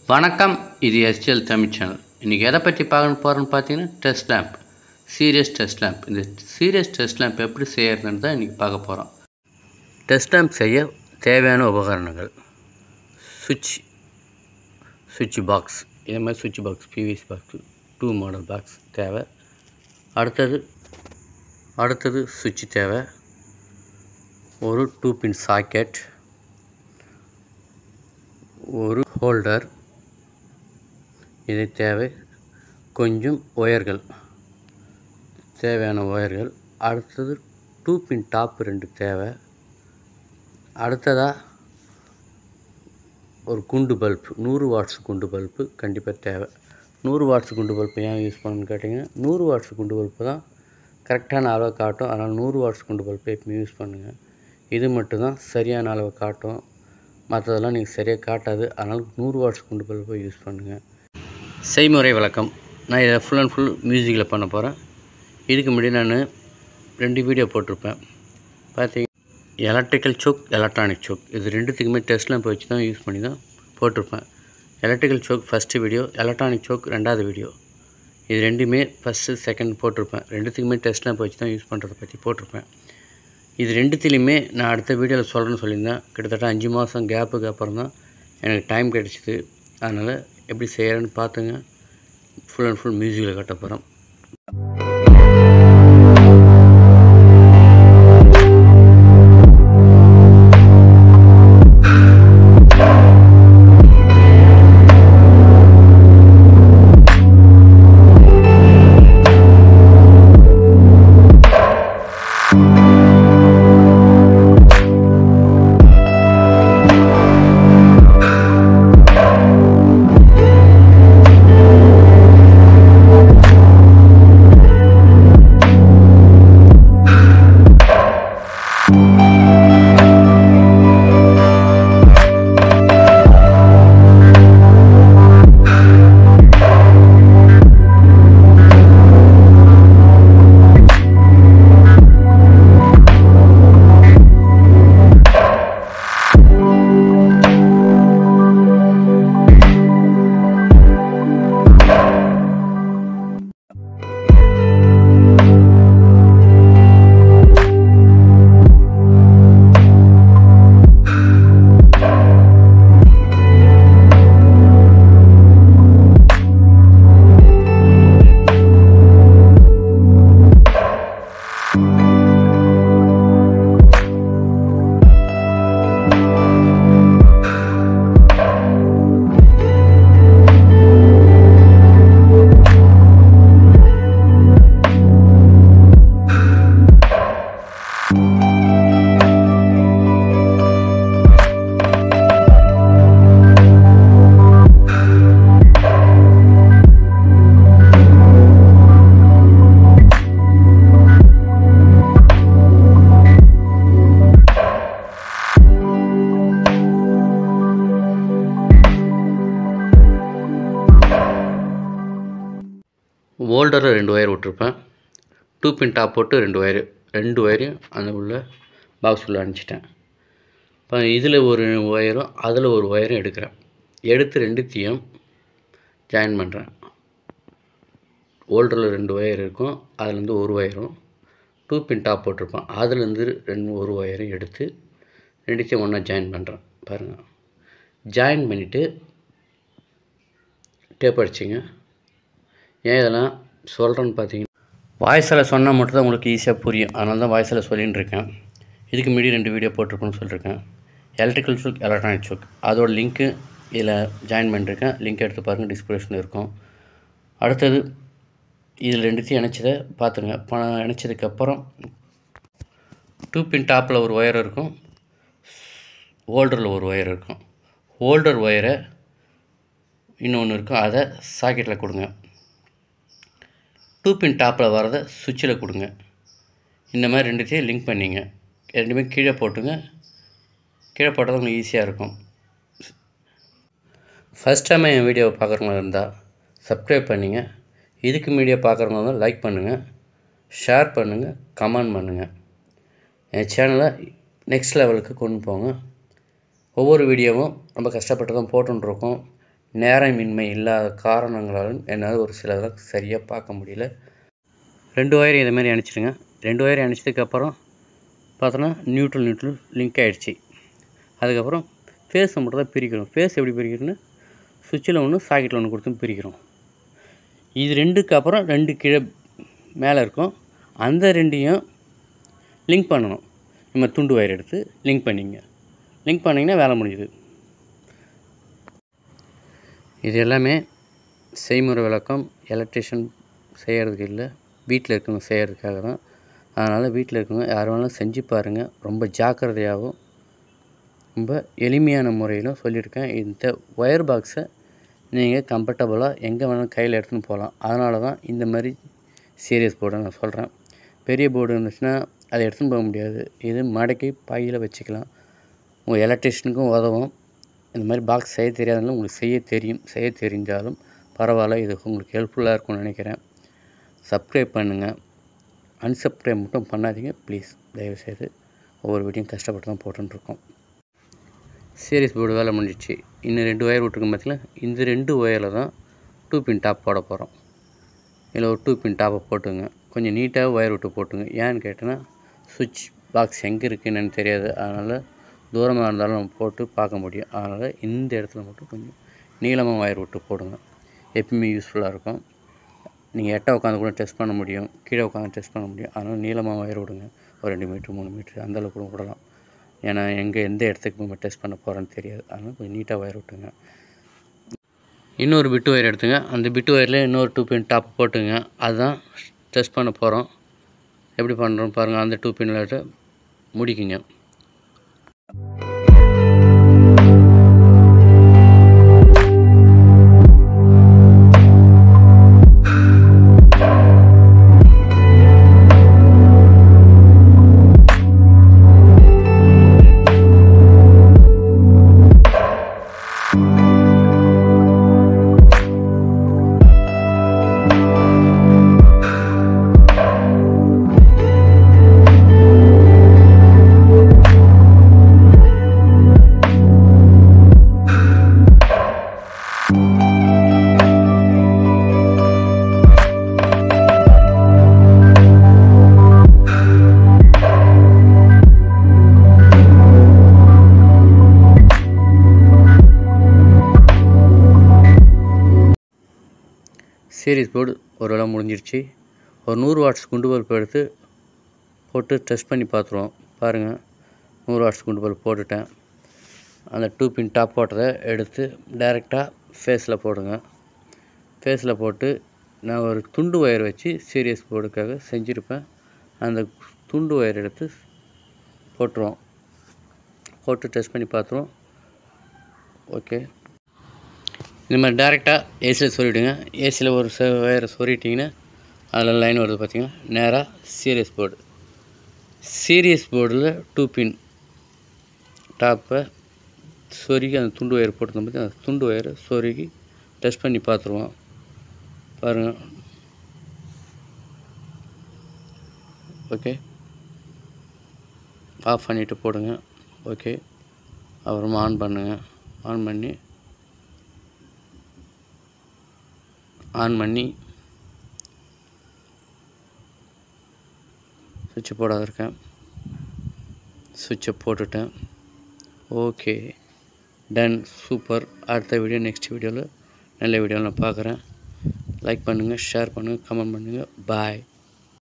வணக்கம் இது STL Tamil channel இன்றைக்கி எதை பற்றி பார்க்க போகிறோன்னு பார்த்தீங்கன்னா test lamp series test lamp இந்த சீரியஸ் டெஸ்ட் லேம்ப் எப்படி செய்யறதுன்னு தான் இன்றைக்கி பார்க்க போகிறோம் டெஸ்ட் லேம்ப் செய்ய தேவையான உபகரணங்கள் சுவிட்ச் சுவிட்ச் பாக்ஸ் இதே மாதிரி சுவிட்ச் box PVC box two model box தேவை அடுத்தது அடுத்தது சுவிட்ச் தேவை ஒரு டூ பின் சாக்கெட் ஒரு ஹோல்டர் இது தேவை கொஞ்சம் ஒயர்கள் தேவையான ஒயர்கள் அடுத்தது டூ பின் டாப் ரெண்டு தேவை அடுத்ததாக ஒரு குண்டு பல்ப் நூறு வாட்ஸ் குண்டு பல்பு கண்டிப்பாக தேவை நூறு வாட்ஸ் குண்டு பல்பு ஏன் யூஸ் பண்ணணும்னு கேட்டிங்கன்னா நூறு வாட்ஸ் குண்டு பல்பு தான் கரெக்டான அளவை காட்டும் அதனால் நூறு வாட்ஸ் குண்டு பல்பை எப்பவுமே யூஸ் பண்ணுங்கள் இது மட்டும்தான் சரியான அளவை காட்டும் மற்றதெல்லாம் நீங்கள் சரியாக காட்டாது அதனால் நூறு வாட்ஸ் குண்டு பல்பை யூஸ் பண்ணுங்கள் செய்முறை விளக்கம் நான் இதை ஃபுல் அண்ட் ஃபுல் மியூசிக்கில் பண்ண போகிறேன் இதுக்கு முன்னாடி நான் ரெண்டு வீடியோ போட்டிருப்பேன் பார்த்தீங்க எலக்ட்ரிக்கல் சோக் எலக்ட்ரானிக் சோக் இது ரெண்டுத்துக்குமே டெஸ்ட்லாம் போய் வச்சு தான் யூஸ் பண்ணி தான் போட்டிருப்பேன் electrical choke first video electronic choke ரெண்டாவது வீடியோ இது ரெண்டுமே ஃபஸ்ட்டு செகண்ட் போட்டிருப்பேன் ரெண்டுத்துக்குமே டெஸ்ட்லாம் போய் வச்சு தான் யூஸ் பண்ணுறதை பற்றி போட்டிருப்பேன் இது ரெண்டுத்துலேயுமே நான் அடுத்த வீடியோவில் சொல்கிறேன்னு சொல்லியிருந்தேன் கிட்டத்தட்ட அஞ்சு மாதம் கேப்புக்கு அப்புறம் தான் எனக்கு டைம் கிடச்சிது அதனால் எப்படி செய்கிறேன்னு பார்த்துங்க ஃபுல் அண்ட் ஃபுல் மியூசிக்கில் கட்ட போகிறோம் ஓல்டரில் ரெண்டு ஒயர் விட்ருப்பேன் டூ பின் டாப் போட்டு ரெண்டு ஒயரு ரெண்டு ஒயரையும் அந்த உள்ள பாக்ஸ் உள்ள அனுப்பிச்சிட்டேன் இப்போ இதில் ஒரு ஒயரும் அதில் ஒரு ஒயரும் எடுக்கிறேன் எடுத்து ரெண்டுத்தையும் ஜாயின் பண்ணுறேன் ஓல்டரில் ரெண்டு ஒயர் இருக்கும் அதுலேருந்து ஒரு ஒயரும் டூ பின் டாப் போட்டிருப்பேன் அதுலேருந்து ரெண்டு ஒரு ஒயரும் எடுத்து ரெண்டுத்தையும் ஒன்றா ஜாயின் பண்ணுறேன் பாருங்கள் ஜாயின் பண்ணிவிட்டு டேப் அடிச்சிங்க ஏன் இதெல்லாம் சொல்கிறேன்னு பார்த்தீங்கன்னா வாய்ஸில் சொன்னால் மட்டும் தான் உங்களுக்கு ஈஸியாக புரியும் அதனால தான் வாய்ஸில் சொல்லின்னு இருக்கேன் இதுக்கு முன்னாடி ரெண்டு வீடியோ போட்டிருப்பேன்னு சொல்லியிருக்கேன் எலக்ட்ரிக்கல் சோக் எலக்ட்ரானிக் சோக் அதோட லிங்க்கு இதில் ஜாயின் பண்ணியிருக்கேன் லிங்க் எடுத்து பாருங்கள் டிஸ்கிரிப்ஷனில் இருக்கும் அடுத்தது இதில் ரெண்டுத்தையும் இணைச்சதை பார்த்துங்க இப்போ இணைச்சதுக்கப்புறம் டூ பின் டாப்பில் ஒரு ஒயர் இருக்கும் ஹோல்டரில் ஒரு ஒயர் இருக்கும் ஹோல்டர் ஒயரை இன்னொன்று இருக்கும் அதை சாக்கெட்டில் கொடுங்க டூ பின் டாப்பில் வரதை சுவிட்சில் கொடுங்க இந்த மாதிரி ரெண்டுத்தையும் லிங்க் பண்ணிங்க ரெண்டுமே கீழே போட்டுங்க கீழே போட்டால் உங்களுக்கு ஈஸியாக இருக்கும் ஃபஸ்ட் டைம் என் வீடியோவை பார்க்குறவங்க இருந்தால் சப்ஸ்கிரைப் பண்ணிங்க இதுக்கு மீடியா பார்க்குறவங்க இருந்தால் லைக் பண்ணுங்கள் ஷேர் பண்ணுங்கள் கமெண்ட் பண்ணுங்கள் என் சேனலை நெக்ஸ்ட் லெவலுக்கு கொண்டு போங்க ஒவ்வொரு வீடியோவும் ரொம்ப கஷ்டப்பட்டு தான் போட்டுருக்கோம் நேரமின்மை இல்லாத காரணங்களாலும் என்னால் ஒரு சிலதெல்லாம் சரியாக பார்க்க முடியல ரெண்டு ஒயரையும் இதை மாதிரி அணைச்சிடுங்க ரெண்டு ஒயரையும் அணைச்சதுக்கப்புறம் பார்த்தோன்னா நியூட்ரல் நியூட்ரல் லிங்க் ஆகிடுச்சி அதுக்கப்புறம் ஃபேஸை மட்டும் தான் பிரிக்கிறோம் ஃபேஸ் எப்படி பிரிக்கிறோன்னு சுவிட்சில் ஒன்று சாக்கெட்டில் ஒன்று கொடுத்து பிரிக்கிறோம் இது ரெண்டுக்கு அப்புறம் ரெண்டு கீழே மேலே இருக்கும் அந்த ரெண்டையும் லிங்க் பண்ணணும் நம்ம துண்டு ஒயர் எடுத்து லிங்க் பண்ணிங்க லிங்க் பண்ணிங்கன்னா வேலை முடிஞ்சுது இது எல்லாமே செய்முறை விளக்கம் எலக்ட்ரிஷியன் செய்கிறதுக்கு இல்லை வீட்டில் இருக்கவங்க செய்கிறதுக்காக தான் அதனால் வீட்டில் இருக்கவங்க யார் வேணாலும் செஞ்சு பாருங்கள் ரொம்ப ஜாக்கிரதையாகவும் ரொம்ப எளிமையான முறையிலும் சொல்லியிருக்கேன் இந்த ஒயர் பாக்ஸை நீங்கள் கம்ஃபர்டபுளாக எங்கே வேணாலும் கையில் எடுத்துன்னு போகலாம் அதனால தான் இந்த மாதிரி சீரியஸ் போர்டை நான் சொல்கிறேன் பெரிய போர்டு இருந்துச்சுன்னா அதை எடுத்துன்னு போக முடியாது இது மடக்கி பையில் வச்சுக்கலாம் உங்கள் எலக்ட்ரிஷியனுக்கும் உதவும் இந்த மாதிரி பாக்ஸ் செய்ய தெரியாதனால உங்களுக்கு செய்ய தெரியும் செய்ய தெரிஞ்சாலும் பரவாயில்ல இது உங்களுக்கு ஹெல்ப்ஃபுல்லாக இருக்கும்னு நினைக்கிறேன் சப்ஸ்கிரைப் பண்ணுங்கள் அன்சப்ஸ்கிரைப் மட்டும் பண்ணாதீங்க ப்ளீஸ் தயவுசெய்து ஒவ்வொரு வீடியும் கஷ்டப்பட்டு தான் போட்டுருக்கோம் சீரியஸ் போர்டு வேலை முடிஞ்சிச்சு இன்னும் ரெண்டு ஒயர் விட்ருக்கோம் பார்த்தீங்களா இந்த ரெண்டு ஒயரில் தான் டூ பின் டாப் போட போகிறோம் இதில் ஒரு டூ பின் டாப்பை போட்டுங்க கொஞ்சம் நீட்டாக ஒயர் விட்டு போட்டுங்க ஏன்னு கேட்டேன்னா சுவிட்ச் பாக்ஸ் எங்கே இருக்குன்னு எனக்கு தெரியாது அதனால் தூரமாக இருந்தாலும் நம்ம போட்டு பார்க்க முடியும் அதனால் இந்த இடத்துல மட்டும் கொஞ்சம் நீளமாக ஒயர் விட்டு போடுங்க எப்பயுமே யூஸ்ஃபுல்லாக இருக்கும் நீங்கள் எட்ட உட்காந்து கூட டெஸ்ட் பண்ண முடியும் கீழே உட்காந்து டெஸ்ட் பண்ண முடியும் அதனால் நீளமாக ஒயர் விடுங்க ஒரு ரெண்டு மீட்ரு மூணு மீட்ரு அந்தளவுக்கு கூட விடலாம் ஏன்னா எங்கே எந்த இடத்துக்கு நம்ம டெஸ்ட் பண்ண போகிறோன்னு தெரியாது அதனால் கொஞ்சம் நீட்டாக ஒயர் விட்டுங்க இன்னொரு பிட்டு ஒயர் எடுத்துங்க அந்த பிட்டு ஒயரில் இன்னொரு டூ பின் டாப் போட்டுங்க அதுதான் டெஸ்ட் பண்ண போகிறோம் எப்படி பண்ணுறோம் பாருங்கள் அந்த டூ பின் விளையாட்டு முடிக்குங்க சீரிஸ் போர்டு ஒரு வேளை முடிஞ்சிருச்சு ஒரு நூறு வாட்ஸ் குண்டு பல்ப் எடுத்து போட்டு டெஸ்ட் பண்ணி பார்த்துருவோம் பாருங்கள் நூறு வாட்ஸ் குண்டு பல்ப் போட்டுட்டேன் அந்த டூ பின் டாப் போட்டதை எடுத்து டைரெக்டாக ஃபேஸில் போடுங்க ஃபேஸில் போட்டு நான் ஒரு துண்டு ஒயர் வச்சு சீரியஸ் போர்டுக்காக செஞ்சுருப்பேன் அந்த துண்டு ஒயர் எடுத்து போட்டுருவோம் போட்டு டெஸ்ட் பண்ணி பார்த்துருவோம் ஓகே இந்த மாதிரி டேரெக்டாக ஏசியில் சொருவிடுங்க ஏசியில் ஒரு ச ஒயரை சொருவிட்டிங்கன்னா அதில் லைன் வருது பார்த்தீங்கன்னா நேராக சீரியஸ் போர்டு சீரியஸ் போர்டில் டூ பின் டாப்பை சொருகி அந்த துண்டு ஒயர் போட்டிருந்தோம் பார்த்தி அந்த துண்டு ஒயரை சொருகி டெஸ்ட் பண்ணி பார்த்துருவோம் பாருங்கள் ஓகே ஆஃப் பண்ணிவிட்டு போடுங்க ஓகே அப்புறமா ஆன் பண்ணுங்க ஆன் பண்ணி ஆன் பண்ணி சுவிட்சை போடாத இருக்கேன் சுவிட்சை போட்டுட்டேன் ஓகே டன் சூப்பர் அடுத்த வீடியோ நெக்ஸ்ட் வீடியோவில் நல்ல வீடியோவில் நான் பார்க்குறேன் லைக் பண்ணுங்கள் ஷேர் பண்ணுங்கள் கமெண்ட் பண்ணுங்கள் பாய்